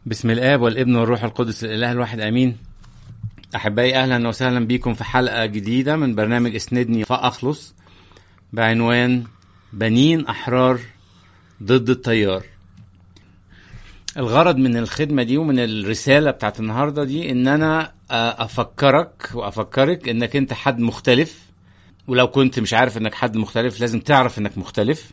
بسم الاب والابن والروح القدس الاله الواحد امين احبائي اهلا وسهلا بكم في حلقه جديده من برنامج اسندني فاخلص بعنوان بنين احرار ضد التيار الغرض من الخدمه دي ومن الرساله بتاعت النهارده دي ان انا افكرك وافكرك انك انت حد مختلف ولو كنت مش عارف انك حد مختلف لازم تعرف انك مختلف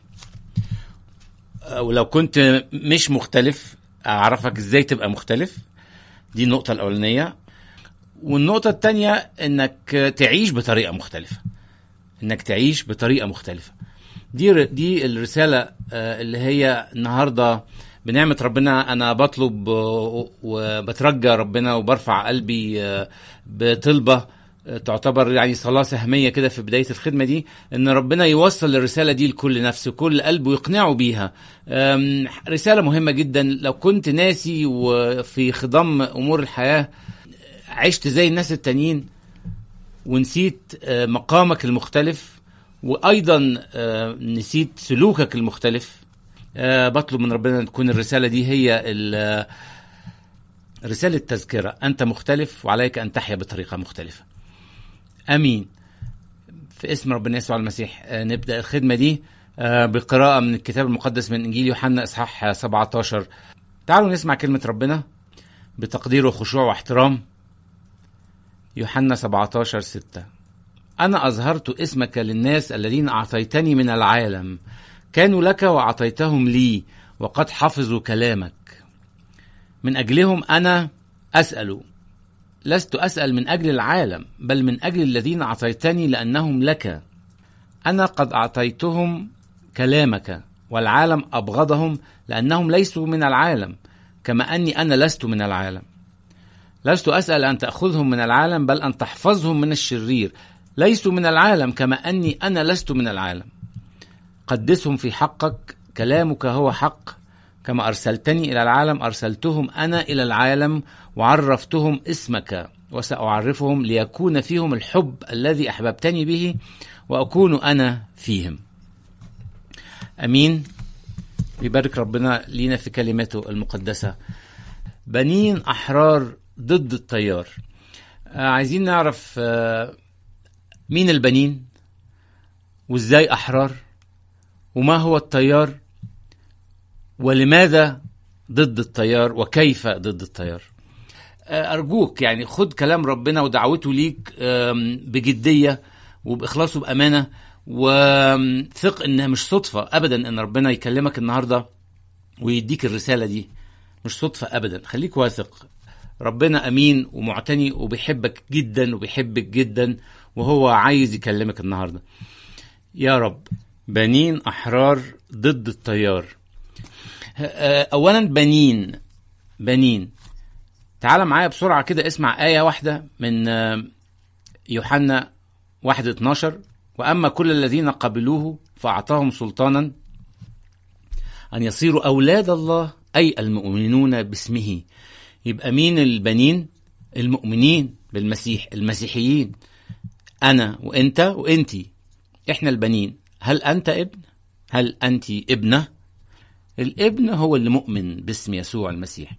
ولو كنت مش مختلف اعرفك ازاي تبقى مختلف دي النقطة الأولانية والنقطة التانية انك تعيش بطريقة مختلفة انك تعيش بطريقة مختلفة دي دي الرسالة اللي هي النهاردة بنعمة ربنا أنا بطلب وبترجى ربنا وبرفع قلبي بطلبة تعتبر يعني صلاة سهمية كده في بداية الخدمة دي ان ربنا يوصل الرسالة دي لكل نفس وكل قلب ويقنعه بيها رسالة مهمة جدا لو كنت ناسي وفي خضم امور الحياة عشت زي الناس التانيين ونسيت مقامك المختلف وايضا نسيت سلوكك المختلف بطلب من ربنا تكون الرسالة دي هي رسالة تذكرة أنت مختلف وعليك أن تحيا بطريقة مختلفة امين في اسم ربنا يسوع المسيح نبدا الخدمه دي بقراءه من الكتاب المقدس من انجيل يوحنا اصحاح 17 تعالوا نسمع كلمه ربنا بتقدير وخشوع واحترام يوحنا 17 6 أنا أظهرت اسمك للناس الذين أعطيتني من العالم كانوا لك وأعطيتهم لي وقد حفظوا كلامك من أجلهم أنا أسأل لست اسال من اجل العالم بل من اجل الذين اعطيتني لانهم لك انا قد اعطيتهم كلامك والعالم ابغضهم لانهم ليسوا من العالم كما اني انا لست من العالم لست اسال ان تاخذهم من العالم بل ان تحفظهم من الشرير ليسوا من العالم كما اني انا لست من العالم قدسهم في حقك كلامك هو حق كما أرسلتني إلى العالم أرسلتهم أنا إلى العالم وعرفتهم اسمك وسأعرفهم ليكون فيهم الحب الذي أحببتني به وأكون أنا فيهم أمين يبارك ربنا لينا في كلماته المقدسة بنين أحرار ضد التيار عايزين نعرف مين البنين وازاي أحرار وما هو التيار ولماذا ضد التيار وكيف ضد التيار أرجوك يعني خد كلام ربنا ودعوته ليك بجدية وبإخلاص وبأمانة وثق إنها مش صدفة أبدا إن ربنا يكلمك النهاردة ويديك الرسالة دي مش صدفة أبدا خليك واثق ربنا أمين ومعتني وبيحبك جدا وبيحبك جدا وهو عايز يكلمك النهاردة يا رب بنين أحرار ضد التيار اولا بنين بنين تعال معايا بسرعه كده اسمع ايه واحده من يوحنا 1 12 واما كل الذين قبلوه فاعطاهم سلطانا ان يصيروا اولاد الله اي المؤمنون باسمه يبقى مين البنين المؤمنين بالمسيح المسيحيين انا وانت وانتي احنا البنين هل انت ابن هل انت ابنه الابن هو اللي مؤمن باسم يسوع المسيح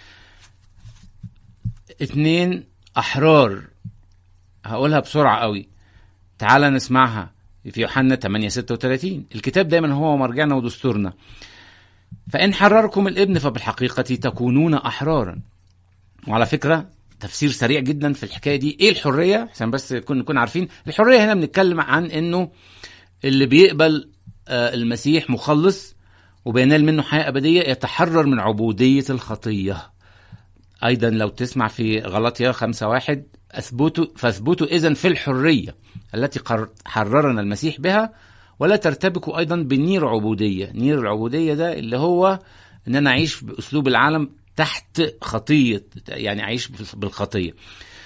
اتنين احرار هقولها بسرعة قوي تعال نسمعها في يوحنا 8 36 الكتاب دايما هو مرجعنا ودستورنا فإن حرركم الابن فبالحقيقة تكونون أحرارا وعلى فكرة تفسير سريع جدا في الحكاية دي ايه الحرية عشان بس نكون نكون عارفين الحرية هنا بنتكلم عن انه اللي بيقبل المسيح مخلص وبينال منه حياة أبدية يتحرر من عبودية الخطية أيضا لو تسمع في غلطية خمسة واحد أثبتوا فاثبتوا إذا في الحرية التي حررنا المسيح بها ولا ترتبكوا أيضا بنير عبودية نير العبودية ده اللي هو أن أنا أعيش بأسلوب العالم تحت خطية يعني أعيش بالخطية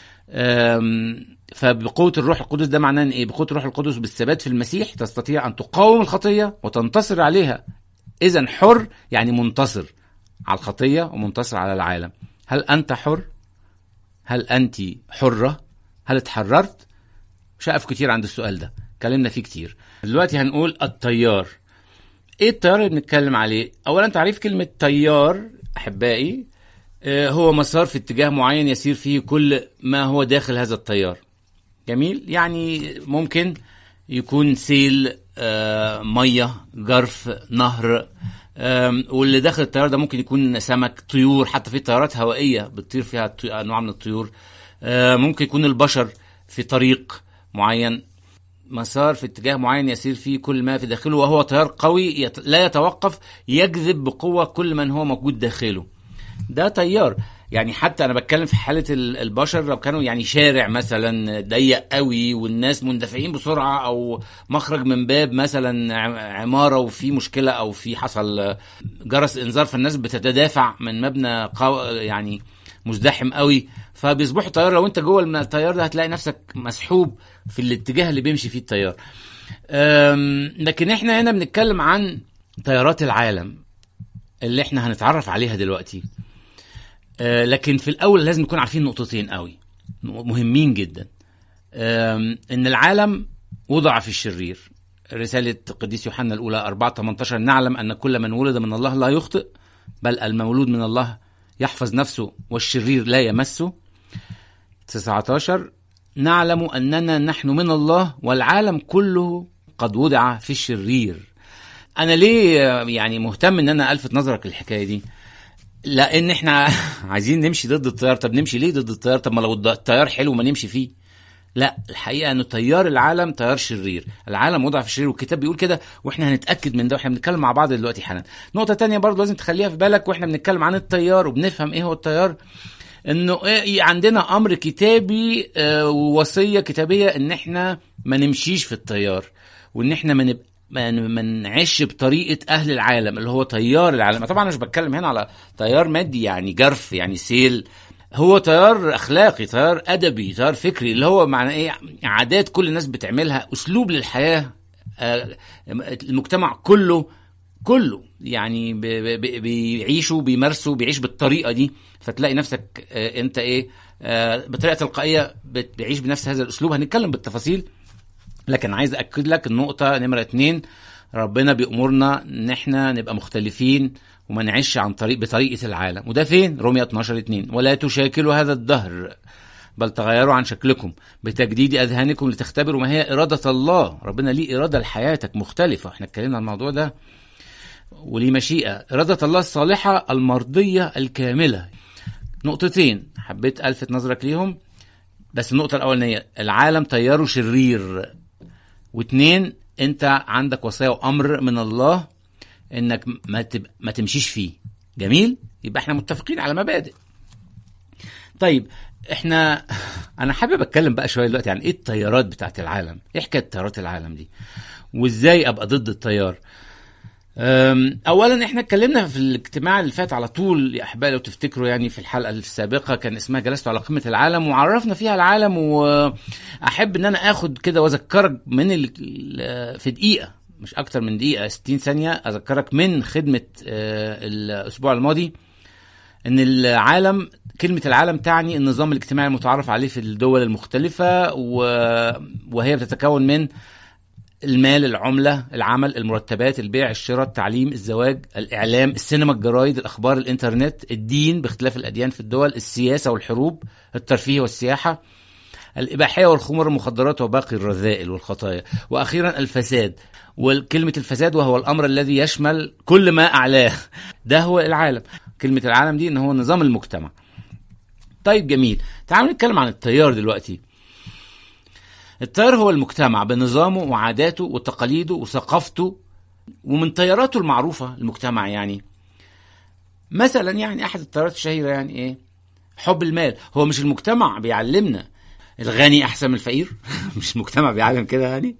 فبقوة الروح القدس ده معناه إيه بقوة الروح القدس بالثبات في المسيح تستطيع أن تقاوم الخطية وتنتصر عليها اذا حر يعني منتصر على الخطيه ومنتصر على العالم هل انت حر هل انت حره هل اتحررت مش هقف كتير عند السؤال ده اتكلمنا فيه كتير دلوقتي هنقول التيار ايه التيار اللي بنتكلم عليه اولا تعريف كلمه تيار احبائي آه، هو مسار في اتجاه معين يسير فيه كل ما هو داخل هذا التيار جميل يعني ممكن يكون سيل آه، ميه جرف نهر آم، واللي داخل التيار ده ممكن يكون سمك طيور حتى في طيارات هوائيه بتطير فيها طي- انواع من الطيور آه، ممكن يكون البشر في طريق معين مسار في اتجاه معين يسير فيه كل ما في داخله وهو تيار قوي يت... لا يتوقف يجذب بقوه كل من هو موجود داخله ده تيار يعني حتى انا بتكلم في حاله ال- البشر لو كانوا يعني شارع مثلا ضيق قوي والناس مندفعين بسرعه او مخرج من باب مثلا ع- عماره وفي مشكله او في حصل جرس انذار فالناس بتتدافع من مبنى قو... يعني مزدحم قوي فبيصبحوا طيار لو انت جوه الم- التيار ده هتلاقي نفسك مسحوب في الاتجاه اللي بيمشي فيه التيار أم، لكن احنا هنا بنتكلم عن تيارات العالم اللي احنا هنتعرف عليها دلوقتي آه، لكن في الاول لازم نكون عارفين نقطتين قوي مهمين جدا آم، ان العالم وضع في الشرير رسالة القديس يوحنا الأولى 4 18 نعلم أن كل من ولد من الله لا يخطئ بل المولود من الله يحفظ نفسه والشرير لا يمسه 19 نعلم أننا نحن من الله والعالم كله قد وضع في الشرير أنا ليه آه، يعني مهتم أن أنا ألفت نظرك للحكاية دي لان احنا عايزين نمشي ضد التيار طب نمشي ليه ضد التيار طب ما لو التيار حلو ما نمشي فيه لا الحقيقه انه تيار العالم تيار شرير العالم وضع في الشرير والكتاب بيقول كده واحنا هنتاكد من ده واحنا بنتكلم مع بعض دلوقتي حالا نقطه تانية برضه لازم تخليها في بالك واحنا بنتكلم عن التيار وبنفهم ايه هو التيار انه إيه عندنا امر كتابي آه، ووصيه كتابيه ان احنا ما نمشيش في التيار وان احنا ما نبقى ما ما نعيش بطريقه اهل العالم اللي هو تيار العالم طبعا انا مش بتكلم هنا على تيار مادي يعني جرف يعني سيل هو تيار اخلاقي تيار ادبي تيار فكري اللي هو معنى ايه عادات كل الناس بتعملها اسلوب للحياه آه، المجتمع كله كله يعني ب- ب- ب- بيعيشوا بيمارسوا بيعيش بالطريقه دي فتلاقي نفسك آه، انت ايه آه، بطريقه تلقائيه بت- بيعيش بنفس هذا الاسلوب هنتكلم بالتفاصيل لكن عايز اكد لك النقطه نمره اتنين ربنا بيأمرنا ان احنا نبقى مختلفين وما نعيش عن طريق بطريقه العالم وده فين رومية 12 2 ولا تشاكلوا هذا الدهر بل تغيروا عن شكلكم بتجديد اذهانكم لتختبروا ما هي اراده الله ربنا ليه اراده لحياتك مختلفه احنا اتكلمنا عن الموضوع ده وليه مشيئه اراده الله الصالحه المرضيه الكامله نقطتين حبيت الفت نظرك ليهم بس النقطة الأولانية العالم تياره شرير واتنين انت عندك وصايا وامر من الله انك ما تب... ما تمشيش فيه جميل يبقى احنا متفقين على مبادئ طيب احنا انا حابب اتكلم بقى شويه دلوقتي عن ايه التيارات بتاعت العالم ايه حكايه تيارات العالم دي وازاي ابقى ضد التيار أم، اولا احنا اتكلمنا في الاجتماع اللي فات على طول يا احبائي لو تفتكروا يعني في الحلقه السابقه كان اسمها جلست على قمه العالم وعرفنا فيها العالم واحب ان انا اخد كده واذكرك من ال... ال- في دقيقه مش اكتر من دقيقه 60 ثانيه اذكرك من خدمه آه، الاسبوع الماضي ان العالم كلمة العالم تعني النظام الاجتماعي المتعارف عليه في الدول المختلفة و... وهي بتتكون من المال العملة العمل المرتبات البيع الشراء التعليم الزواج الإعلام السينما الجرايد الأخبار الإنترنت الدين باختلاف الأديان في الدول السياسة والحروب الترفيه والسياحة الإباحية والخمر المخدرات وباقي الرذائل والخطايا وأخيرا الفساد وكلمة الفساد وهو الأمر الذي يشمل كل ما أعلاه ده هو العالم كلمة العالم دي إن هو نظام المجتمع طيب جميل تعالوا نتكلم عن التيار دلوقتي التيار هو المجتمع بنظامه وعاداته وتقاليده وثقافته ومن تياراته المعروفة المجتمع يعني مثلا يعني أحد التيارات الشهيرة يعني إيه حب المال هو مش المجتمع بيعلمنا الغني أحسن من الفقير مش المجتمع بيعلم كده يعني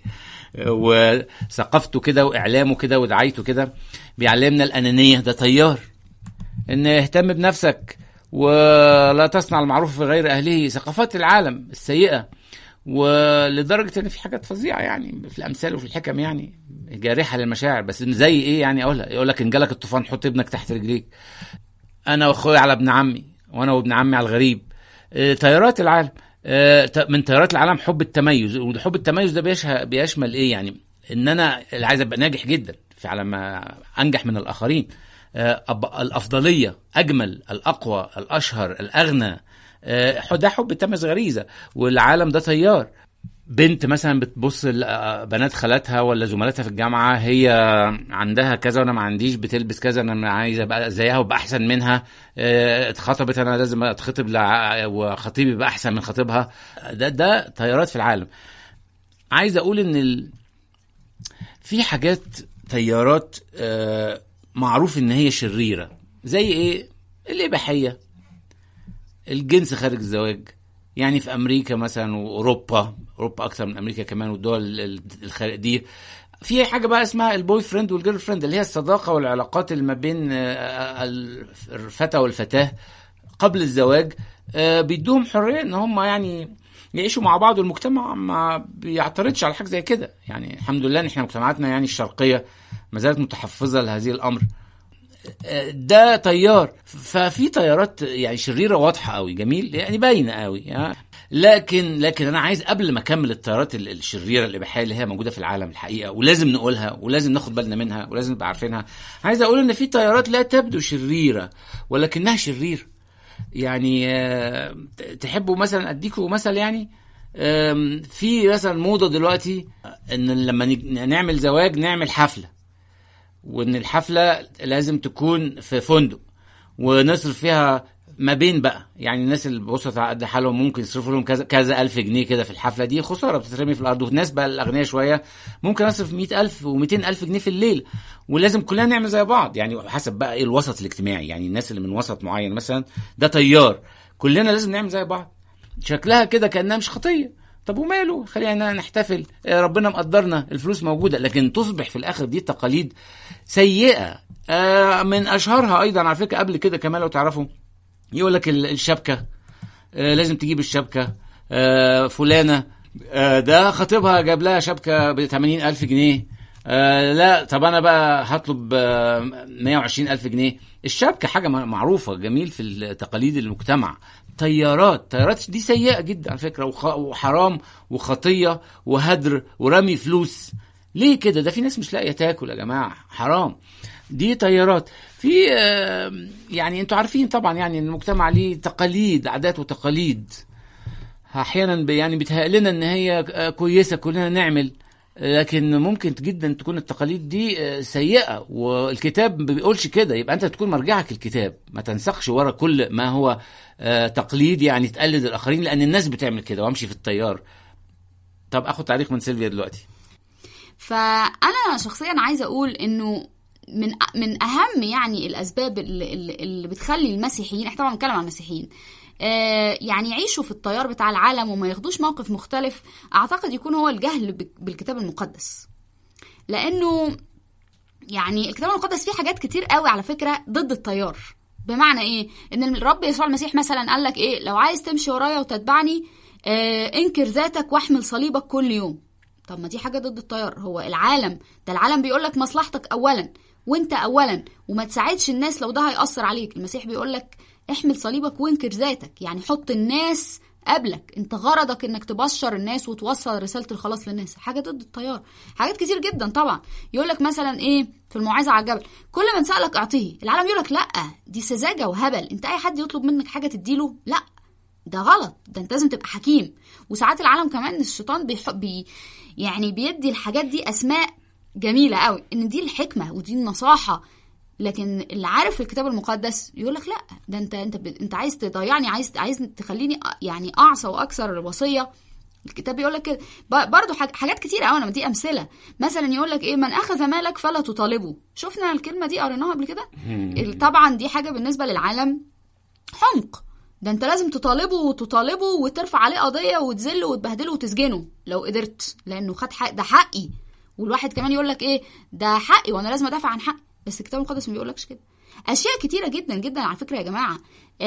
وثقافته كده وإعلامه كده ودعايته كده بيعلمنا الأنانية ده تيار إن اهتم بنفسك ولا تصنع المعروف في غير أهله ثقافات العالم السيئة ولدرجه ان في حاجات فظيعه يعني في الامثال وفي الحكم يعني جارحه للمشاعر بس زي ايه يعني اقولها يقول لك ان جالك الطوفان حط ابنك تحت رجليك انا واخويا على ابن عمي وانا وابن عمي على الغريب آه، تيارات العالم آه، ت- من تيارات العالم حب التميز وحب التميز ده بيشه- بيشمل ايه يعني ان انا اللي عايز ابقى ناجح جدا في على ما انجح من الاخرين آه، أب- الافضليه اجمل الاقوى الاشهر الاغنى آه، ده حب تمس غريزه والعالم ده تيار بنت مثلا بتبص ل- بنات خالاتها ولا زملاتها في الجامعه هي عندها كذا وانا ما عنديش بتلبس كذا انا عايزه ابقى زيها وابقى احسن منها آه، اتخطبت انا لازم اتخطب لع- وخطيبي يبقى احسن من خطيبها ده ده تيارات في العالم عايز اقول ان ال... في حاجات تيارات آه، معروف ان هي شريره زي ايه الاباحيه الجنس خارج الزواج يعني في امريكا مثلا واوروبا اوروبا اكثر من امريكا كمان والدول ال- الخارج دي في حاجه بقى اسمها البوي فريند والجيرل فريند اللي هي الصداقه والعلاقات اللي ما بين آه، الفتى والفتاه قبل الزواج آه، بيدوهم حريه ان هم يعني يعيشوا مع بعض والمجتمع ما بيعترضش على حاجه زي كده يعني الحمد لله ان احنا مجتمعاتنا يعني الشرقيه ما زالت متحفظه لهذه الامر ده تيار ففي تيارات يعني شريره واضحه قوي جميل يعني باينه قوي يعني لكن لكن انا عايز قبل ما اكمل التيارات ال- الشريره الاباحيه اللي هي موجوده في العالم الحقيقه ولازم نقولها ولازم ناخد بالنا منها ولازم نبقى عارفينها عايز اقول ان في تيارات لا تبدو شريره ولكنها شريره يعني آه، تحبوا مثلا اديكم مثل يعني آم، في مثلا موضه دلوقتي ان لما نج- نعمل زواج نعمل حفله وان الحفله لازم تكون في فندق ونصرف فيها ما بين بقى يعني الناس اللي بصت على قد حالهم ممكن يصرفوا لهم كذا كذا الف جنيه كده في الحفله دي خساره بتترمي في الارض والناس بقى الاغنياء شويه ممكن اصرف 100000 و200 الف جنيه في الليل ولازم كلنا نعمل زي بعض يعني حسب بقى ايه الوسط الاجتماعي يعني الناس اللي من وسط معين مثلا ده تيار كلنا لازم نعمل زي بعض شكلها كده كانها مش خطيه طب وماله خلينا نحتفل آه، ربنا مقدرنا الفلوس موجوده لكن تصبح في الاخر دي تقاليد سيئه آه، من اشهرها ايضا على فكره قبل كده كمان لو تعرفوا يقول لك ال- الشبكه آه، لازم تجيب الشبكه آه، فلانه آه، ده خطيبها جاب لها شبكه ب 80 الف جنيه آه لا طب انا بقى هطلب آه 120 الف جنيه الشبكه حاجه م- معروفه جميل في تقاليد المجتمع طيارات طيارات دي سيئه جدا على فكره وخ- وحرام وخطيه وهدر ورمي فلوس ليه كده ده في ناس مش لاقيه تاكل يا جماعه حرام دي طيارات في آه، يعني انتوا عارفين طبعا يعني إن المجتمع ليه تقاليد عادات وتقاليد احيانا ب- يعني بيتهيأ لنا ان هي آه، كويسه كلنا نعمل لكن ممكن جدا تكون التقاليد دي آه، سيئه والكتاب ما بيقولش كده يبقى انت تكون مرجعك الكتاب ما تنسقش ورا كل ما هو آه، تقليد يعني تقلد الاخرين لان الناس بتعمل كده وامشي في التيار طب اخد تعليق من سيلفيا دلوقتي فانا شخصيا عايزه اقول انه من من اهم يعني الاسباب اللي, اللي- اللي بتخلي المسيحيين احنا طبعا بنتكلم عن المسيحيين آه، يعني يعيشوا في التيار بتاع العالم وما ياخدوش موقف مختلف اعتقد يكون هو الجهل بك- بالكتاب المقدس لانه يعني الكتاب المقدس فيه حاجات كتير قوي على فكره ضد التيار بمعنى ايه ان الرب يسوع المسيح مثلا قال لك ايه لو عايز تمشي ورايا وتتبعني آه انكر ذاتك واحمل صليبك كل يوم طب ما دي حاجه ضد التيار هو العالم ده العالم بيقول لك مصلحتك اولا وانت اولا وما تساعدش الناس لو ده هيأثر عليك المسيح بيقول لك احمل صليبك وانكر ذاتك يعني حط الناس قبلك انت غرضك انك تبشر الناس وتوصل رساله الخلاص للناس حاجه ضد التيار حاجات كتير جدا طبعا يقول لك مثلا ايه في الموعظه على الجبل كل من سالك اعطيه العالم يقول لك لا دي سذاجه وهبل انت اي حد يطلب منك حاجه تديله لا ده غلط ده انت لازم تبقى حكيم وساعات العالم كمان الشيطان بيحب بي يعني بيدي الحاجات دي اسماء جميله قوي ان دي الحكمه ودي النصاحه لكن اللي عارف الكتاب المقدس يقول لك لا ده انت انت ب... انت عايز تضيعني عايز عايز تخليني أ- يعني اعصى واكثر الوصيه الكتاب بيقول لك كده ب- برضو حاج- حاجات كتير قوي انا بدي امثله مثلا يقول لك ايه من اخذ مالك فلا تطالبه شفنا الكلمه دي قريناها قبل كده ال- طبعا دي حاجه بالنسبه للعالم حمق ده انت لازم تطالبه وتطالبه وترفع عليه قضيه وتذله وتبهدله وتسجنه لو قدرت لانه خد حق ده حقي والواحد كمان يقول لك ايه ده حقي وانا لازم ادافع عن حقي بس الكتاب المقدس ما بيقولكش كده اشياء كتيره جدا جدا على فكره يا جماعه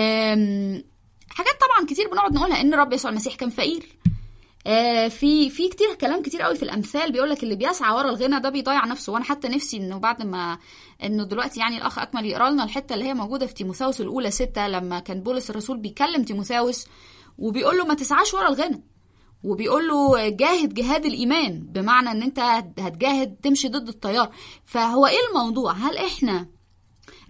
أم، حاجات طبعا كتير بنقعد نقولها ان الرب يسوع المسيح كان فقير آه، في في كتير كلام كتير قوي في الامثال بيقول لك اللي بيسعى ورا الغنى ده بيضيع نفسه وانا حتى نفسي انه بعد ما انه دلوقتي يعني الاخ اكمل يقرا لنا الحته اللي هي موجوده في تيموثاوس الاولى ستة لما كان بولس الرسول بيكلم تيموثاوس وبيقول له ما تسعاش ورا الغنى وبيقول له جاهد جهاد الايمان بمعنى ان انت هتجاهد تمشي ضد التيار فهو ايه الموضوع هل احنا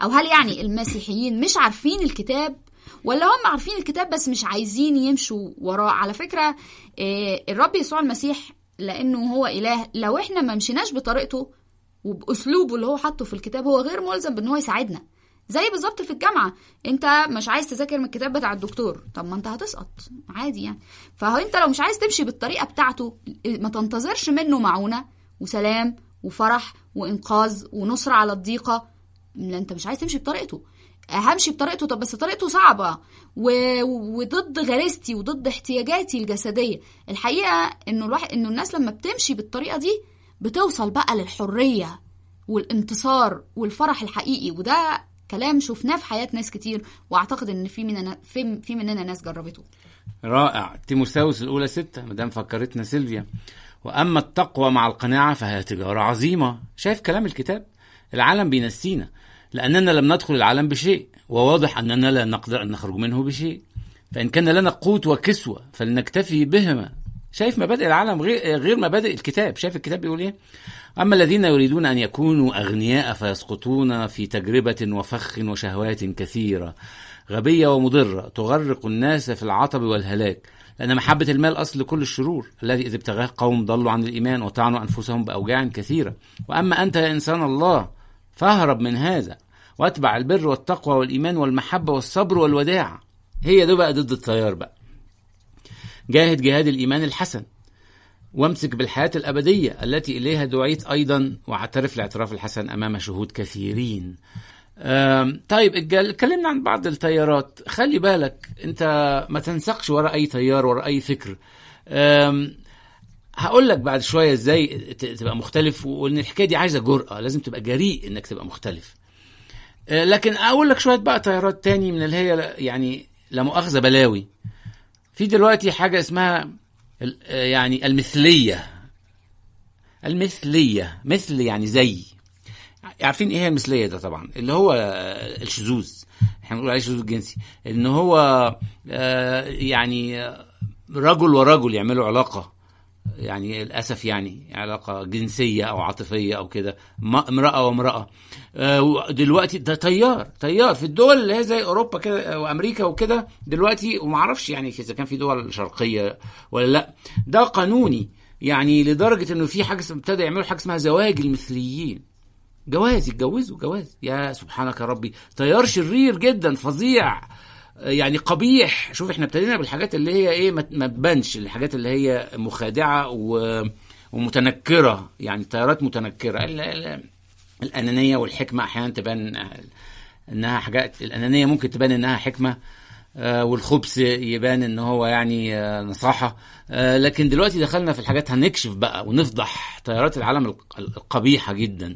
او هل يعني المسيحيين مش عارفين الكتاب ولا هم عارفين الكتاب بس مش عايزين يمشوا وراه على فكره آه، الرب يسوع المسيح لانه هو اله لو احنا ما مشيناش بطريقته وباسلوبه اللي هو حاطه في الكتاب هو غير ملزم بان هو يساعدنا زي بالظبط في الجامعه انت مش عايز تذاكر من الكتاب بتاع الدكتور طب ما انت هتسقط عادي يعني فهو انت لو مش عايز تمشي بالطريقه بتاعته ما تنتظرش منه معونه وسلام وفرح وانقاذ ونصره على الضيقه لا انت مش عايز تمشي بطريقته همشي بطريقته طب بس طريقته صعبة و... وضد غريزتي وضد احتياجاتي الجسدية الحقيقة انه الواحد انه الناس لما بتمشي بالطريقة دي بتوصل بقى للحرية والانتصار والفرح الحقيقي وده كلام شفناه في حياة ناس كتير واعتقد ان في مننا في, في مننا ناس جربته رائع تيموساوس الأولى ستة مدام فكرتنا سيلفيا وأما التقوى مع القناعة فهي تجارة عظيمة شايف كلام الكتاب العالم بينسينا لأننا لم ندخل العالم بشيء وواضح أننا لا نقدر أن نخرج منه بشيء فإن كان لنا قوت وكسوة فلنكتفي بهما شايف مبادئ العالم غير غير مبادئ الكتاب شايف الكتاب بيقول ايه اما الذين يريدون ان يكونوا اغنياء فيسقطون في تجربه وفخ وشهوات كثيره غبيه ومضره تغرق الناس في العطب والهلاك لان محبه المال اصل كل الشرور الذي اذا ابتغاه قوم ضلوا عن الايمان وطعنوا انفسهم باوجاع كثيره واما انت يا انسان الله فاهرب من هذا واتبع البر والتقوى والايمان والمحبه والصبر والوداع هي ده بقى ضد التيار بقى جاهد جهاد الإيمان الحسن وامسك بالحياة الأبدية التي إليها دعيت أيضا واعترف الاعتراف الحسن أمام شهود كثيرين آم، طيب الجل- اتكلمنا عن بعض التيارات خلي بالك انت ما تنسقش ورا اي تيار ورا اي فكر آم، هقول لك بعد شويه ازاي ت- تبقى مختلف وان الحكايه دي عايزه جرأه لازم تبقى جريء انك تبقى مختلف آه، لكن اقول لك شويه بقى تيارات تاني من اللي هي لا- يعني لا مؤاخذه بلاوي في دلوقتي حاجة اسمها ال- آه يعني المثلية المثلية مثل يعني زي عارفين ايه هي المثلية ده طبعا اللي هو آه، الشذوذ احنا بنقول عليه شذوذ جنسي ان هو آه، يعني آه، رجل ورجل يعملوا علاقة يعني للاسف يعني علاقه جنسيه او عاطفيه او كده ما- امراه وامراه آه، دلوقتي ده تيار تيار في الدول اللي هي زي اوروبا كده وامريكا وكده دلوقتي وما اعرفش يعني اذا كان في دول شرقيه ولا لا ده قانوني يعني لدرجه انه في حاجه اسمها- ابتدى يعملوا حاجه اسمها زواج المثليين جواز يتجوزوا جواز يا سبحانك يا ربي تيار شرير جدا فظيع يعني قبيح شوف احنا ابتدينا بالحاجات اللي هي ايه ما ما تبانش الحاجات اللي هي مخادعه و ومتنكره يعني تيارات متنكره ال- ال- الانانيه والحكمه احيانا تبان انها حاجات الانانيه ممكن تبان انها حكمه آه، والخبث يبان ان هو يعني آه، نصاحه آه، لكن دلوقتي دخلنا في الحاجات هنكشف بقى ونفضح تيارات العالم الق- القبيحه جدا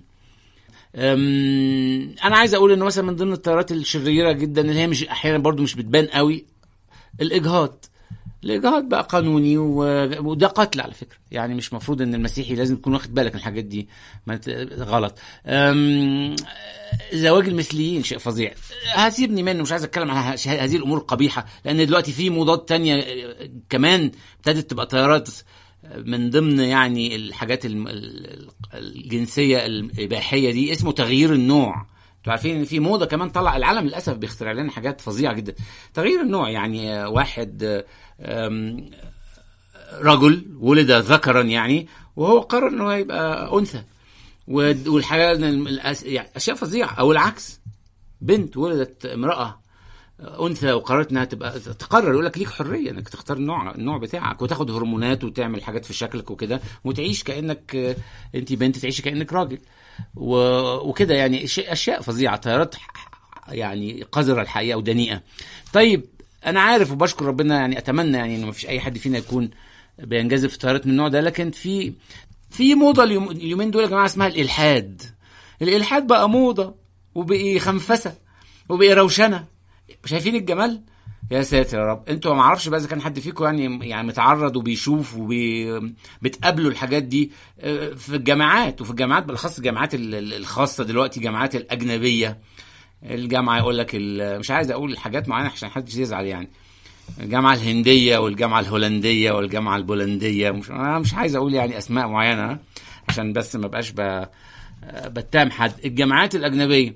أم، انا عايز اقول انه مثلا من ضمن التيارات الشريره جدا اللي هي مش احيانا برضو مش بتبان قوي الاجهاض الاجهاض بقى قانوني و- وده قتل على فكره يعني مش مفروض ان المسيحي لازم تكون واخد بالك من الحاجات دي ما ت- غلط أم، زواج المثليين شيء فظيع هسيبني منه مش عايز اتكلم عن ه- هذه الامور القبيحه لان دلوقتي في موضات تانية آه، كمان ابتدت تبقى تيارات من ضمن يعني الحاجات الم- ال- الجنسيه الاباحيه دي اسمه تغيير النوع انتوا عارفين ان في موضه كمان طلع العالم للاسف بيخترع لنا حاجات فظيعه جدا تغيير النوع يعني آه، واحد آه، آم، رجل ولد ذكرا يعني وهو قرر انه يبقى انثى ود- والحاجه الأس- يعني اشياء فظيعه او العكس بنت ولدت امراه انثى وقررت انها تبقى تقرر يقول لك ليك حريه انك تختار النوع النوع بتاعك وتاخد هرمونات وتعمل حاجات في شكلك وكده وتعيش كانك آه، انت بنت تعيشي كانك راجل و- وكده يعني شيء- اشياء فظيعه تيارات ح- يعني قذره الحقيقه ودنيئه طيب انا عارف وبشكر ربنا يعني اتمنى يعني انه ما فيش اي حد فينا يكون بينجذب في تيارات من النوع ده لكن في في موضه اليوم- اليومين دول يا جماعه اسمها الالحاد الالحاد بقى موضه وبقي خنفسه وبقي روشنه شايفين الجمال يا ساتر يا رب انتوا ما اعرفش بقى اذا كان حد فيكم يعني يعني متعرض وبيشوف وبتقابلوا الحاجات دي اه، في الجامعات وفي الجامعات بالاخص الجامعات ال- ال- الخاصه دلوقتي الجامعات الاجنبيه الجامعه يقول لك ال- مش عايز اقول حاجات معينه عشان حد يزعل يعني الجامعه الهنديه والجامعه الهولنديه والجامعه البولنديه مش انا مش عايز اقول يعني اسماء معينه عشان بس ما بقاش ب... بتهم حد الجامعات الاجنبيه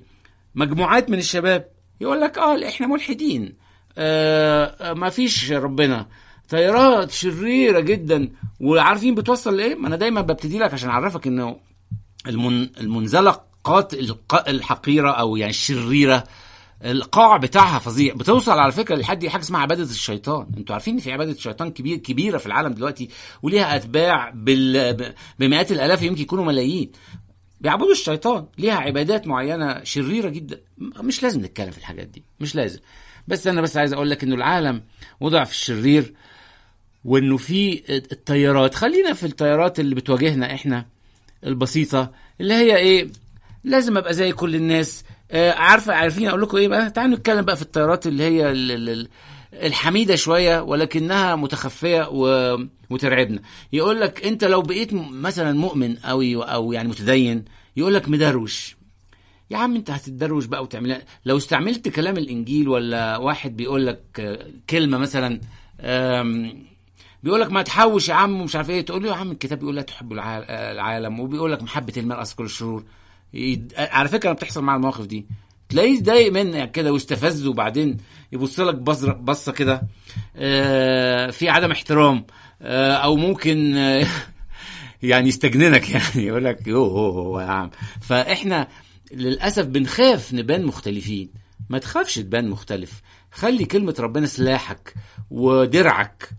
مجموعات من الشباب يقول لك اه احنا ملحدين آه ما فيش ربنا تيارات شريره جدا وعارفين بتوصل لايه ما انا دايما ببتدي لك عشان اعرفك انه المن المنزلقات الق- الحقيره او يعني الشريره القاع بتاعها فظيع بتوصل على فكره لحد حاجه اسمها عباده الشيطان انتوا عارفين ان في عباده شيطان كبير كبيره في العالم دلوقتي وليها اتباع بال... ب- بمئات الالاف يمكن يكونوا ملايين بيعبدوا الشيطان ليها عبادات معينه شريره جدا م- مش لازم نتكلم في الحاجات دي مش لازم بس انا بس عايز اقول لك انه العالم وضع في الشرير وانه في التيارات خلينا في التيارات اللي بتواجهنا احنا البسيطه اللي هي ايه لازم ابقى زي كل الناس آه عارفه عارفين اقول لكم ايه بقى تعالوا نتكلم بقى في التيارات اللي هي ال- ال- ال- الحميده شويه ولكنها متخفيه و... وترعبنا يقول لك انت لو بقيت م- مثلا مؤمن او او يعني متدين يقول لك مدروش يا عم انت هتتدروش بقى وتعملها لو استعملت كلام الانجيل ولا واحد بيقول لك آه، كلمه مثلا آم، بيقول لك ما تحوش يا عم ومش عارف ايه تقول له يا عم الكتاب بيقول لا تحب الع- العالم وبيقول لك محبه المرء اصل كل الشرور يد- على فكره بتحصل مع المواقف دي تلاقيه يتضايق منك كده ويستفز وبعدين يبص لك بصره بصه كده آه، في عدم احترام آه، او ممكن آه، يعني يستجننك يعني يقول لك يوه هو هو يا عم فاحنا للاسف بنخاف نبان مختلفين ما تخافش تبان مختلف خلي كلمه ربنا سلاحك ودرعك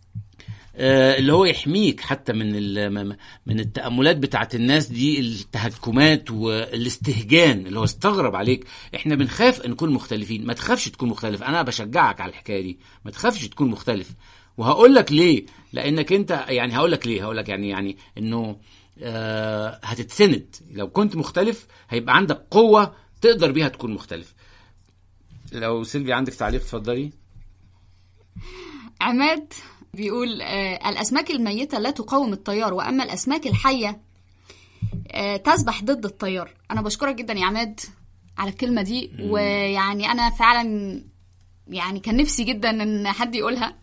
آه، اللي هو يحميك حتى من ال- م- من التأملات بتاعت الناس دي التهكمات والاستهجان اللي هو استغرب عليك احنا بنخاف نكون مختلفين ما تخافش تكون مختلف انا بشجعك على الحكايه دي ما تخافش تكون مختلف وهقول لك ليه لانك انت يعني هقول لك ليه هقول لك يعني يعني انه آه هتتسند لو كنت مختلف هيبقى عندك قوه تقدر بيها تكون مختلف لو سيلفي عندك تعليق اتفضلي عماد بيقول آه الأسماك الميتة لا تقاوم التيار وأما الأسماك الحية آه تسبح ضد التيار أنا بشكرك جدا يا عماد على الكلمة دي ويعني أنا فعلا يعني كان نفسي جدا إن حد يقولها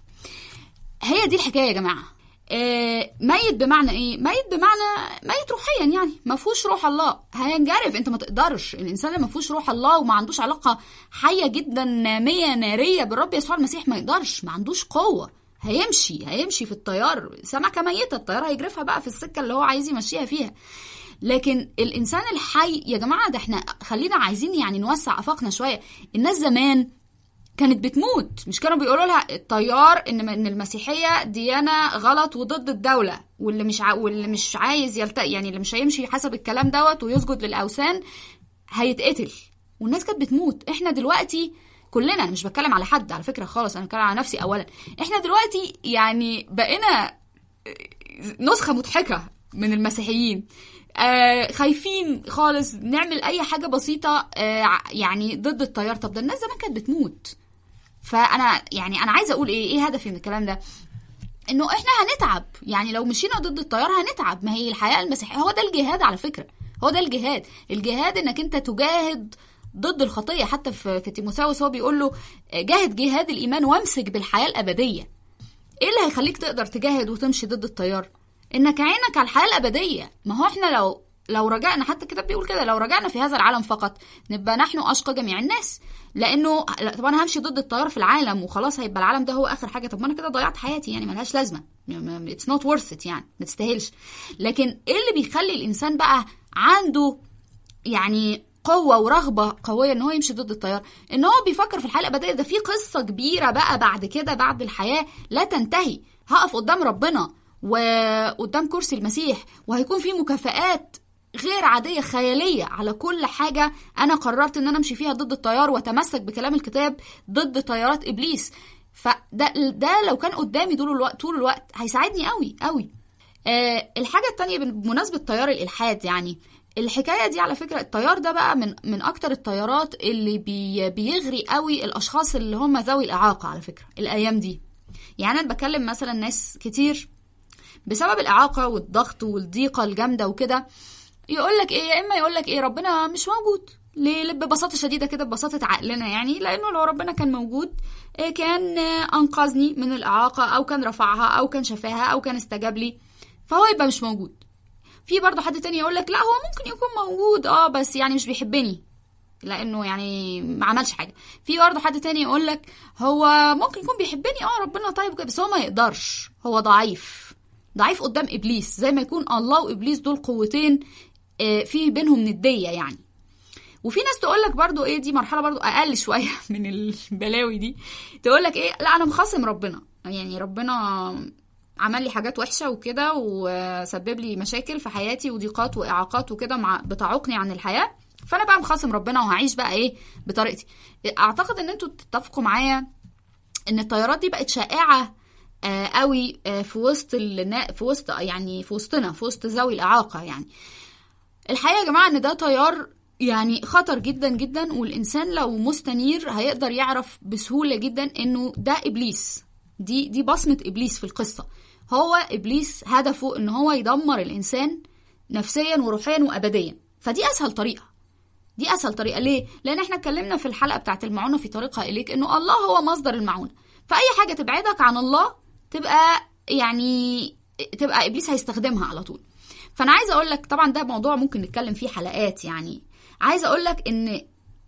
هي دي الحكاية يا جماعة آه، ميت بمعنى ايه ميت بمعنى ميت روحيا يعني ما فيهوش روح الله هينجرف انت ما تقدرش الانسان اللي ما فيهوش روح الله وما عندوش علاقه حيه جدا ناميه ناريه بالرب يسوع المسيح ما يقدرش ما عندوش قوه هيمشي هيمشي في التيار سمكه ميته التيار هيجرفها بقى في السكه اللي هو عايز يمشيها فيها لكن الانسان الحي يا جماعه ده احنا خلينا عايزين يعني نوسع افاقنا شويه الناس زمان كانت بتموت مش كانوا بيقولوا لها التيار ان ان المسيحيه ديانه غلط وضد الدوله واللي مش ع... واللي مش عايز يلتقي يعني اللي مش هيمشي حسب الكلام دوت ويسجد للاوثان هيتقتل والناس كانت بتموت احنا دلوقتي كلنا انا مش بتكلم على حد على فكره خالص انا بتكلم على نفسي اولا احنا دلوقتي يعني بقينا نسخه مضحكه من المسيحيين آه خايفين خالص نعمل اي حاجه بسيطه آه ع- يعني ضد التيار طب ده الناس زمان كانت بتموت فانا يعني انا عايزه اقول ايه ايه هدفي من الكلام ده انه احنا هنتعب يعني لو مشينا ضد التيار هنتعب ما هي الحياه المسيحيه هو ده الجهاد على فكره هو ده الجهاد الجهاد انك انت تجاهد ضد الخطيه حتى في في تيموثاوس هو بيقول له جاهد جهاد الايمان وامسك بالحياه الابديه ايه اللي هيخليك تقدر تجاهد وتمشي ضد التيار انك عينك على الحياه الابديه ما هو احنا لو لو رجعنا حتى الكتاب بيقول كده لو رجعنا في هذا العالم فقط نبقى نحن اشقى جميع الناس لانه لا، طب انا همشي ضد التيار في العالم وخلاص هيبقى العالم ده هو اخر حاجه طب ما انا كده ضيعت حياتي يعني ملهاش لازمه اتس نوت worth it يعني ما تستاهلش لكن ايه اللي بيخلي الانسان بقى عنده يعني قوة ورغبة قوية ان هو يمشي ضد التيار ان هو بيفكر في الحياة الابدية ده في قصة كبيرة بقى بعد كده بعد الحياة لا تنتهي هقف قدام ربنا وقدام كرسي المسيح وهيكون في مكافآت غير عادية خيالية على كل حاجة أنا قررت إن أنا أمشي فيها ضد التيار وأتمسك بكلام الكتاب ضد تيارات إبليس فده ده لو كان قدامي طول الوقت طول الوقت هيساعدني قوي قوي آه الحاجة التانية بمناسبة تيار الإلحاد يعني الحكاية دي على فكرة التيار ده بقى من من أكتر التيارات اللي بي بيغري قوي الأشخاص اللي هم ذوي الإعاقة على فكرة الأيام دي يعني أنا بكلم مثلا ناس كتير بسبب الإعاقة والضغط والضيقة الجامدة وكده يقول لك ايه يا اما يقول لك ايه ربنا مش موجود ليه ببساطه شديده كده ببساطه عقلنا يعني لانه لو ربنا كان موجود إيه كان آه، انقذني من الاعاقه او كان رفعها او كان شفاها او كان استجاب لي فهو يبقى مش موجود في برضه حد تاني يقول لك لا هو ممكن يكون موجود اه بس يعني مش بيحبني لانه يعني ما عملش حاجه في برضه حد تاني يقول لك هو ممكن يكون بيحبني اه ربنا طيب وكده، بس هو ما يقدرش هو ضعيف ضعيف قدام ابليس زي ما يكون الله وابليس دول قوتين آه، في بينهم نديه يعني وفي ناس تقول لك برضو ايه دي مرحله برضو اقل شويه من البلاوي دي تقول لك ايه لا انا مخاصم ربنا يعني ربنا عمل لي حاجات وحشه وكده وسبب لي مشاكل في حياتي وضيقات واعاقات وكده مع بتعوقني عن الحياه فانا بقى مخاصم ربنا وهعيش بقى ايه بطريقتي اعتقد ان انتوا تتفقوا معايا ان الطيارات دي بقت شائعه آه قوي آه في وسط النا... في وسط يعني في وسطنا في وسط ذوي الاعاقه يعني الحقيقه يا جماعه ان ده طيار يعني خطر جدا جدا والانسان لو مستنير هيقدر يعرف بسهوله جدا انه ده ابليس دي دي بصمه ابليس في القصه هو ابليس هدفه ان هو يدمر الانسان نفسيا وروحيا وابديا فدي اسهل طريقه دي اسهل طريقه ليه لان احنا اتكلمنا في الحلقه بتاعت المعونه في طريقها اليك انه الله هو مصدر المعونه فاي حاجه تبعدك عن الله تبقى يعني تبقى ابليس هيستخدمها على طول فانا عايزه اقول لك طبعا ده موضوع ممكن نتكلم فيه حلقات يعني عايزه اقول لك ان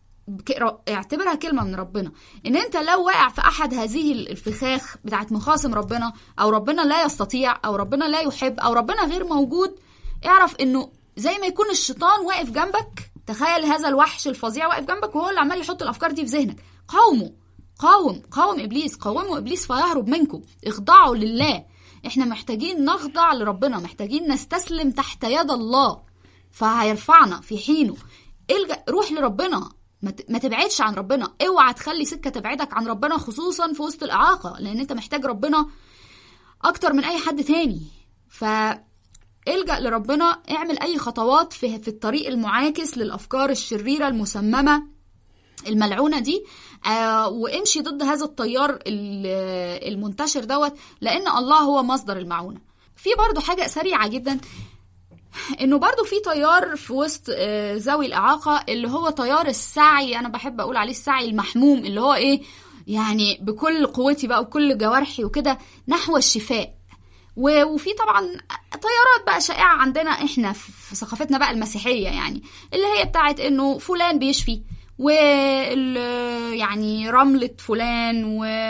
بك- اعتبرها كلمه من ربنا ان انت لو واقع في احد هذه الفخاخ بتاعت مخاصم ربنا او ربنا لا يستطيع او ربنا لا يحب او ربنا غير موجود اعرف انه زي ما يكون الشيطان واقف جنبك تخيل هذا الوحش الفظيع واقف جنبك وهو اللي عمال يحط الافكار دي في ذهنك قاومه قاوم قاوم ابليس قاوموا ابليس فيهرب منكم اخضعوا لله احنا محتاجين نخضع لربنا محتاجين نستسلم تحت يد الله فهيرفعنا في حينه الجا روح لربنا ما ت- ما تبعدش عن ربنا اوعى تخلي سكه تبعدك عن ربنا خصوصا في وسط الاعاقه لان انت محتاج ربنا اكتر من اي حد تاني ف الجا لربنا اعمل اي خطوات في في الطريق المعاكس للافكار الشريره المسممه الملعونه دي آه وامشي ضد هذا التيار ال- المنتشر دوت لان الله هو مصدر المعونه في برضو حاجه سريعه جدا انه برضو في تيار في وسط آه، ذوي الاعاقه اللي هو تيار السعي انا بحب اقول عليه السعي المحموم اللي هو ايه يعني بكل قوتي بقى وكل جوارحي وكده نحو الشفاء و- وفي طبعا تيارات بقى شائعه عندنا احنا في ثقافتنا بقى المسيحيه يعني اللي هي بتاعت انه فلان بيشفي وال يعني رملة فلان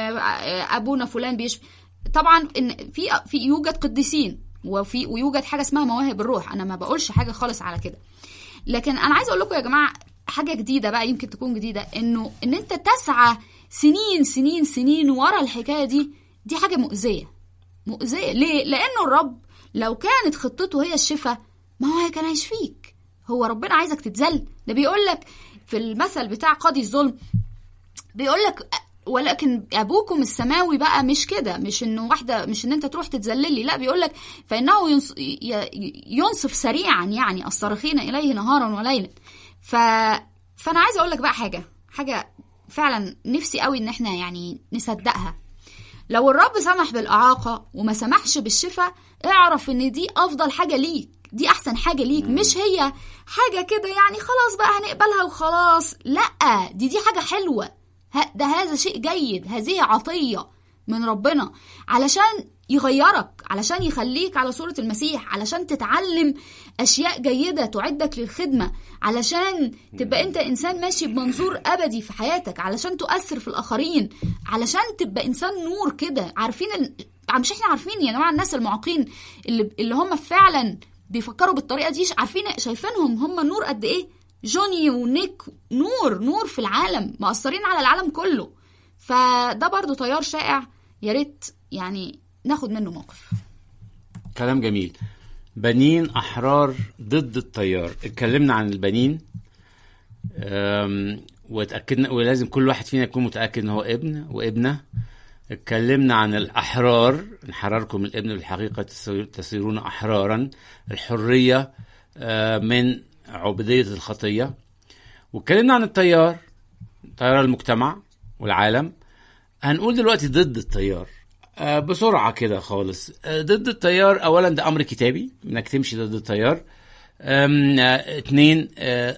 وابونا فلان بيشفي طبعا ان في في يوجد قديسين وفي ويوجد حاجه اسمها مواهب الروح انا ما بقولش حاجه خالص على كده لكن انا عايزه اقول لكم يا جماعه حاجه جديده بقى يمكن تكون جديده انه ان انت تسعى سنين سنين سنين ورا الحكايه دي دي حاجه مؤذيه مؤذيه ليه لانه الرب لو كانت خطته هي الشفاء ما هو كان هيشفيك هو ربنا عايزك تتذل ده بيقول لك في المثل بتاع قاضي الظلم بيقول لك ولكن ابوكم السماوي بقى مش كده مش انه واحده مش ان انت تروح تتذللي لا بيقول لك فانه ينص ي- ينصف سريعا يعني الصارخين اليه نهارا وليلا ف فانا عايزه اقول لك بقى حاجه حاجه فعلا نفسي قوي ان احنا يعني نصدقها لو الرب سمح بالإعاقة وما سمحش بالشفاء اعرف ان دي افضل حاجة ليك دي احسن حاجة ليك مش هي حاجة كده يعني خلاص بقى هنقبلها وخلاص لا دي دي حاجة حلوة ه- ده هذا شيء جيد هذه عطية من ربنا علشان يغيرك علشان يخليك على صورة المسيح علشان تتعلم أشياء جيدة تعدك للخدمة علشان تبقى أنت إنسان ماشي بمنظور أبدي في حياتك علشان تؤثر في الآخرين علشان تبقى إنسان نور كده عارفين ال... مش احنا عارفين يا جماعة الناس المعاقين اللي, اللي هم فعلا بيفكروا بالطريقة دي عارفين شايفينهم هم نور قد إيه جوني ونيك نور نور في العالم مأثرين على العالم كله فده برضو تيار شائع يا ريت يعني ناخد منه موقف كلام جميل بنين احرار ضد التيار اتكلمنا عن البنين أم، واتاكدنا ولازم كل واحد فينا يكون متاكد ان هو ابن وابنه اتكلمنا عن الاحرار نحرركم الابن بالحقيقه تصير- تصيرون احرارا الحريه آه، من عبوديه الخطيه واتكلمنا عن التيار تيار المجتمع والعالم هنقول دلوقتي ضد التيار آه، بسرعة كده خالص آه، ضد التيار أولا ده أمر كتابي إنك تمشي ضد التيار أم، آه، اتنين آه،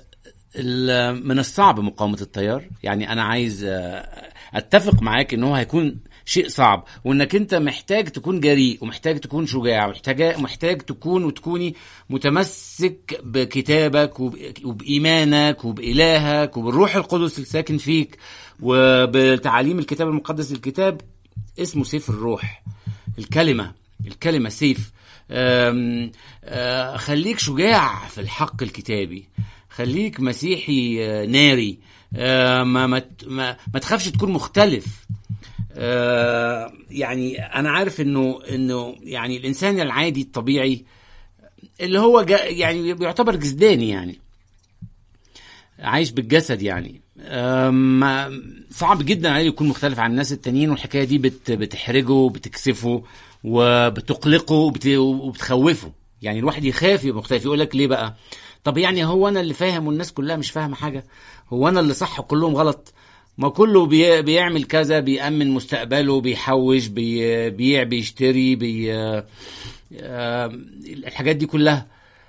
ال- من الصعب مقاومة التيار يعني أنا عايز آه، أتفق معاك إن هو هيكون شيء صعب وانك انت محتاج تكون جريء ومحتاج تكون شجاع ومحتاج محتاج تكون وتكوني متمسك بكتابك وب- وبايمانك وبالهك وبالروح القدس الساكن فيك وبتعاليم الكتاب المقدس الكتاب اسمه سيف الروح الكلمه الكلمه سيف أم، أه، خليك شجاع في الحق الكتابي خليك مسيحي آه، ناري آه، ما ما ت- ما, ما تخافش تكون مختلف آه، يعني انا عارف انه انه يعني الانسان العادي الطبيعي اللي هو جا يعني بيعتبر جسداني يعني عايش بالجسد يعني آم، ما- صعب جدا عليه يكون مختلف عن الناس التانيين والحكايه دي بت بتحرجه بتكسفه وبتقلقه وبت- وبتخوفه يعني الواحد يخاف يبقى مختلف يقول لك ليه بقى طب يعني هو انا اللي فاهم والناس كلها مش فاهمه حاجه هو انا اللي صح وكلهم غلط ما كله بي بيعمل كذا بيأمن مستقبله بيحوش بي بيع بيشتري بي آه، الحاجات دي كلها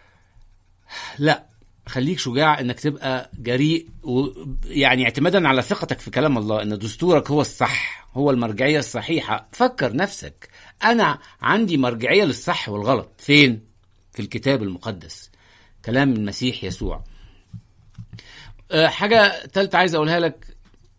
لا خليك شجاع انك تبقى جريء ويعني اعتمادا على ثقتك في كلام الله ان دستورك هو الصح هو المرجعيه الصحيحه فكر نفسك انا عندي مرجعيه للصح والغلط فين في الكتاب المقدس كلام المسيح يسوع أه، حاجه ثالثه عايز اقولها لك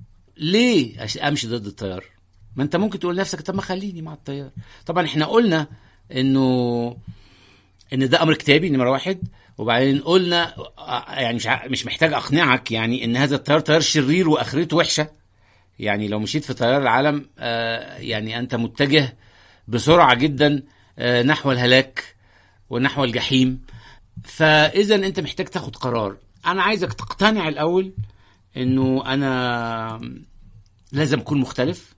ليه أش- امشي ضد التيار ما انت ممكن تقول لنفسك طب ما خليني مع التيار طبعا احنا قلنا انه ان ده امر كتابي نمره واحد وبعدين قلنا آه، يعني مش ع- مش محتاج اقنعك يعني ان هذا التيار تيار شرير واخرته وحشه يعني لو مشيت في تيار العالم آه، يعني انت متجه بسرعه جدا آه، نحو الهلاك ونحو الجحيم فاذا انت محتاج تاخد قرار انا عايزك تقتنع الاول انه انا لازم اكون مختلف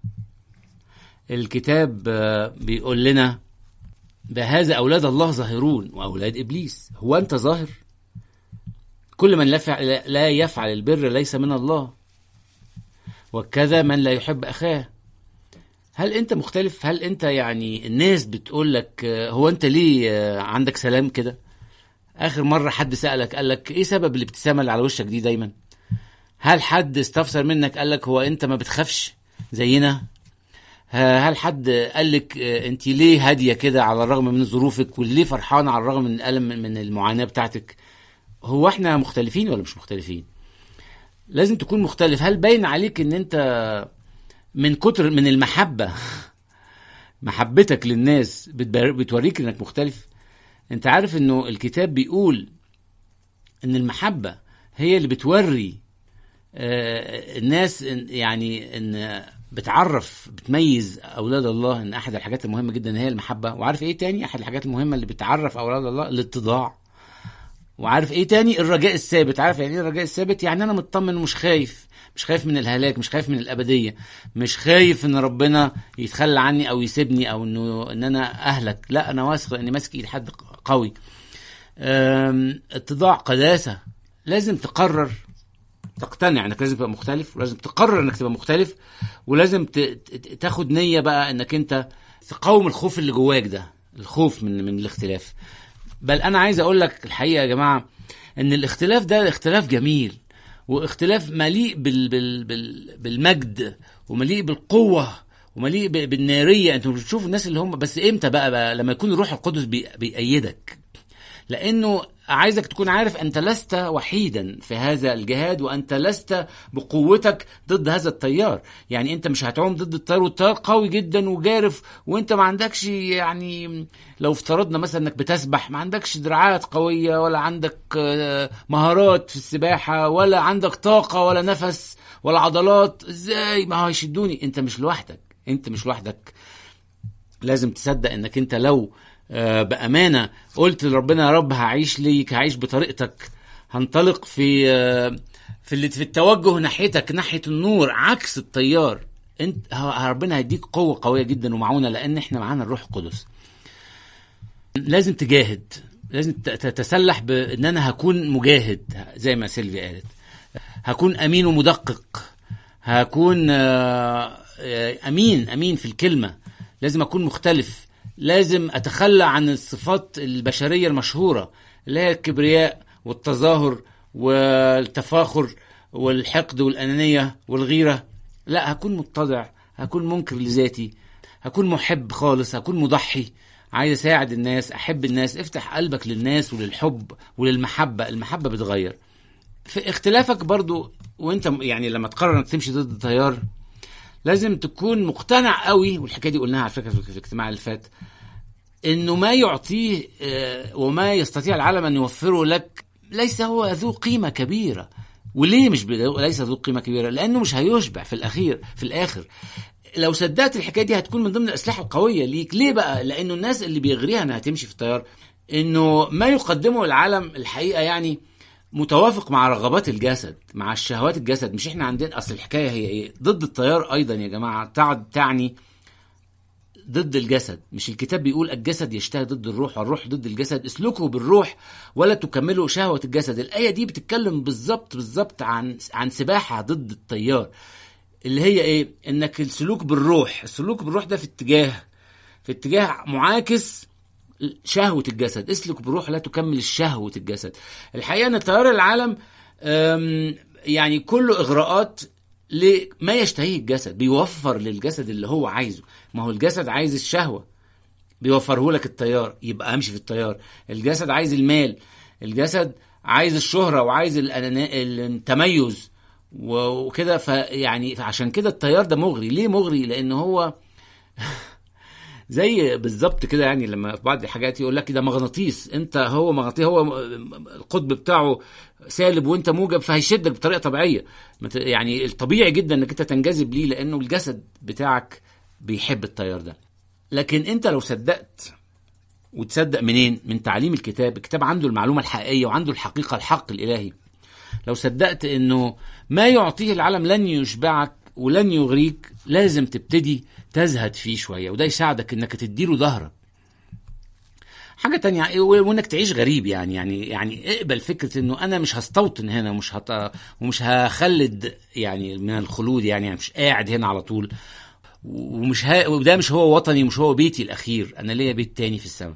الكتاب آه، بيقول لنا بهذا أولاد الله ظاهرون وأولاد إبليس هو أنت ظاهر كل من لا يفعل, لا يفعل البر ليس من الله وكذا من لا يحب أخاه هل أنت مختلف هل أنت يعني الناس بتقول لك آه، هو أنت ليه آه، عندك سلام كده آخر مرة حد سألك قال لك إيه سبب الابتسامة اللي على وشك دي دايما هل حد استفسر منك قال لك هو أنت ما بتخافش زينا ه- هل حد قال لك انت ليه هاديه كده على الرغم من ظروفك وليه فرحانه على الرغم من الالم من- من المعاناه بتاعتك هو احنا مختلفين ولا مش مختلفين لازم تكون مختلف هل باين عليك ان انت من كتر من المحبه محبتك للناس بتبر- بتوريك انك مختلف انت عارف انه الكتاب بيقول ان المحبه هي اللي بتوري آه، الناس إن- يعني ان بتعرف بتميز اولاد الله ان احد الحاجات المهمه جدا هي المحبه وعارف ايه تاني احد الحاجات المهمه اللي بتعرف اولاد الله الاتضاع وعارف ايه تاني الرجاء الثابت عارف يعني ايه الرجاء الثابت يعني انا مطمن ومش خايف مش خايف من الهلاك مش خايف من الابديه مش خايف ان ربنا يتخلى عني او يسيبني او انه ان انا اهلك لا انا واثق اني ماسك ايد حد قوي أم، اتضاع قداسه لازم تقرر تقتنع انك لازم تبقى مختلف ولازم تقرر انك تبقى مختلف ولازم ت- ت- تاخد نيه بقى انك انت تقاوم الخوف اللي جواك ده الخوف من من الاختلاف بل انا عايز اقول لك الحقيقه يا جماعه ان الاختلاف ده اختلاف جميل واختلاف مليء بال بال بال بالمجد ومليء بالقوه ومليء ب- بالناريه انتوا بتشوفوا الناس اللي هم بس امتى بقى, بقى لما يكون الروح القدس بي بيأيدك لانه عايزك تكون عارف انت لست وحيدا في هذا الجهاد وانت لست بقوتك ضد هذا التيار يعني انت مش هتعوم ضد التيار والتيار قوي جدا وجارف وانت ما عندكش يعني لو افترضنا مثلا انك بتسبح ما عندكش دراعات قوية ولا عندك آه، مهارات في السباحة ولا عندك طاقة ولا نفس ولا عضلات ازاي ما هيشدوني انت مش لوحدك انت مش لوحدك لازم تصدق انك انت لو آه، بامانه قلت لربنا يا رب هعيش ليك هعيش بطريقتك هنطلق في آه، في اللي في التوجه ناحيتك ناحيه النور عكس التيار انت ه- ربنا هيديك قوه قويه جدا ومعونه لان احنا معانا الروح القدس لازم تجاهد لازم ت- تتسلح بان انا هكون مجاهد زي ما سيلفي قالت هكون امين ومدقق هكون آه، آه، امين امين في الكلمه لازم اكون مختلف لازم اتخلى عن الصفات البشريه المشهوره اللي هي الكبرياء والتظاهر والتفاخر والحقد والانانيه والغيره لا هكون متضع هكون منكر لذاتي هكون محب خالص هكون مضحي عايز اساعد الناس احب الناس افتح قلبك للناس وللحب وللمحبه المحبه بتغير في اختلافك برضو وانت يعني لما تقرر انك تمشي ضد التيار لازم تكون مقتنع قوي والحكايه دي قلناها على فكره في الاجتماع اللي فات انه ما يعطيه آه، وما يستطيع العالم ان يوفره لك ليس هو ذو قيمه كبيره وليه مش بي- ليس ذو قيمه كبيره لانه مش هيشبع في الاخير في الاخر لو صدقت الحكايه دي هتكون من ضمن الاسلحه القويه ليك ليه بقى لانه الناس اللي بيغريها انها تمشي في التيار انه ما يقدمه العالم الحقيقه يعني متوافق مع رغبات الجسد مع الشهوات الجسد مش احنا عندنا اصل الحكايه هي ايه ضد التيار ايضا يا جماعه تعد تعني ضد الجسد مش الكتاب بيقول الجسد يشتهي ضد الروح والروح ضد الجسد اسلكوا بالروح ولا تكملوا شهوة الجسد الآية دي بتتكلم بالظبط بالظبط عن عن سباحة ضد التيار اللي هي ايه انك السلوك بالروح السلوك بالروح ده في اتجاه في اتجاه معاكس شهوة الجسد اسلك بالروح لا تكمل شهوة الجسد الحقيقة ان تيار العالم أم، يعني كله اغراءات لما يشتهيه الجسد بيوفر للجسد اللي هو عايزه ما هو الجسد عايز الشهوة بيوفره لك التيار يبقى امشي في التيار الجسد عايز المال الجسد عايز الشهرة وعايز الأنانا- التميز وكده فيعني عشان كده التيار ده مغري ليه مغري لان هو زي بالظبط كده يعني لما في بعض الحاجات يقول لك ده مغناطيس انت هو مغناطيس هو م- القطب بتاعه سالب وانت موجب فهيشدك بطريقه طبيعيه مت- يعني الطبيعي جدا انك انت تنجذب ليه لانه الجسد بتاعك بيحب التيار ده لكن انت لو صدقت وتصدق منين من تعليم الكتاب الكتاب عنده المعلومه الحقيقيه وعنده الحقيقه الحق الالهي لو صدقت انه ما يعطيه العالم لن يشبعك ولن يغريك لازم تبتدي تزهد فيه شويه وده يساعدك انك تديله ظهرك حاجة تانية وانك تعيش غريب يعني يعني يعني اقبل فكرة انه انا مش هستوطن هنا ومش هط... ومش هخلد يعني من الخلود يعني, يعني مش قاعد هنا على طول ومش ها... وده مش هو وطني ومش هو بيتي الاخير انا ليا بيت تاني في السماء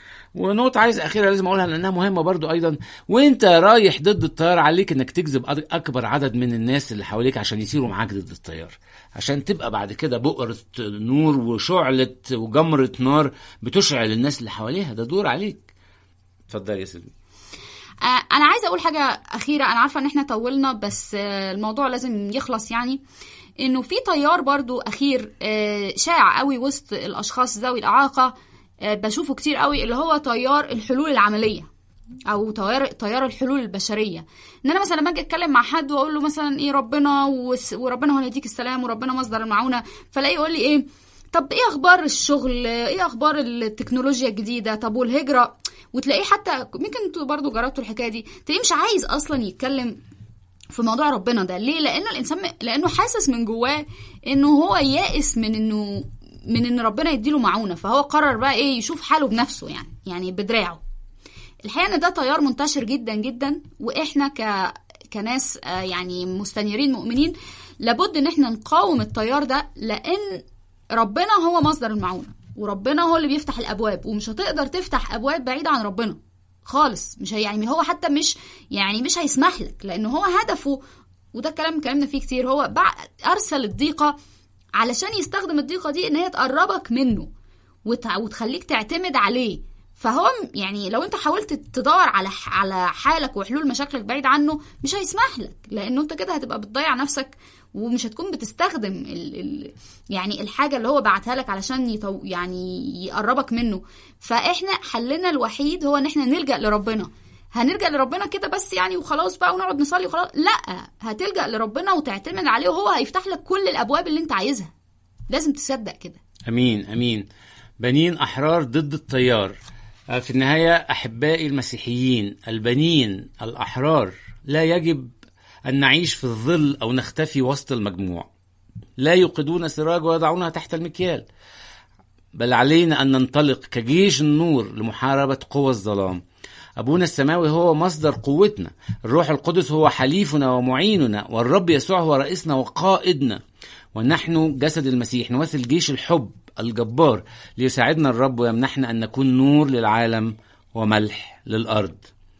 ونقطة عايز أخيرة لازم أقولها لأنها مهمة برضو أيضا وأنت رايح ضد التيار عليك إنك تجذب أد- أكبر عدد من الناس اللي حواليك عشان يسيروا معاك ضد التيار عشان تبقى بعد كده بؤرة نور وشعلة وجمرة نار بتشعل الناس اللي حواليها ده دور عليك اتفضل يا سيدي آه، انا عايزه اقول حاجه اخيره انا عارفه ان احنا طولنا بس آه، الموضوع لازم يخلص يعني انه في تيار برضو اخير آه، شائع قوي وسط الاشخاص ذوي الاعاقه آه، بشوفه كتير قوي اللي هو تيار الحلول العمليه او تيار تيار الحلول البشريه ان انا مثلا لما اجي اتكلم مع حد واقول له مثلا ايه ربنا وس- وربنا هو اللي يديك السلام وربنا مصدر المعونه فلاقيه يقول لي ايه طب ايه اخبار الشغل ايه اخبار التكنولوجيا الجديده طب والهجره وتلاقيه حتى ممكن انتوا برضو جربتوا الحكايه دي تلاقيه مش عايز اصلا يتكلم في موضوع ربنا ده ليه لانه الانسان م- لانه حاسس من جواه انه هو يائس من انه من ان ربنا يديله معونه فهو قرر بقى ايه يشوف حاله بنفسه يعني يعني بدراعه الحقيقه ان ده تيار منتشر جدا جدا واحنا ك كناس آه، يعني مستنيرين مؤمنين لابد ان احنا نقاوم التيار ده لان ربنا هو مصدر المعونه وربنا هو اللي بيفتح الابواب ومش هتقدر تفتح ابواب بعيده عن ربنا خالص مش هي يعني هو حتى مش يعني مش هيسمح لك لان هو هدفه وده الكلام اتكلمنا فيه كتير هو بع- ارسل الضيقه علشان يستخدم الضيقه دي ان هي تقربك منه وتع- وتخليك تعتمد عليه فهو م- يعني لو انت حاولت تدور على ح- على حالك وحلول مشاكلك بعيد عنه مش هيسمح لك لانه انت كده هتبقى بتضيع نفسك ومش هتكون بتستخدم ال ال يعني الحاجه اللي هو بعتها لك علشان يطو يعني يقربك منه فاحنا حلنا الوحيد هو ان احنا نلجا لربنا هنلجا لربنا كده بس يعني وخلاص بقى ونقعد نصلي وخلاص لا هتلجا لربنا وتعتمد عليه وهو هيفتح لك كل الابواب اللي انت عايزها لازم تصدق كده امين امين بنين احرار ضد التيار آه، في النهايه احبائي المسيحيين البنين الاحرار لا يجب ان نعيش في الظل او نختفي وسط المجموع لا يوقدون سراج ويضعونها تحت المكيال بل علينا ان ننطلق كجيش النور لمحاربه قوى الظلام ابونا السماوي هو مصدر قوتنا الروح القدس هو حليفنا ومعيننا والرب يسوع هو رئيسنا وقائدنا ونحن جسد المسيح نمثل جيش الحب الجبار ليساعدنا الرب ويمنحنا ان نكون نور للعالم وملح للارض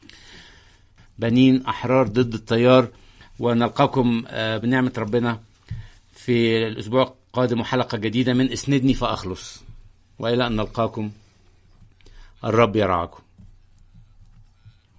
بنين احرار ضد التيار ونلقاكم آه، بنعمه ربنا في الاسبوع قادم حلقة جديدة من اسندني فأخلص وإلى أن نلقاكم الرب يرعاكم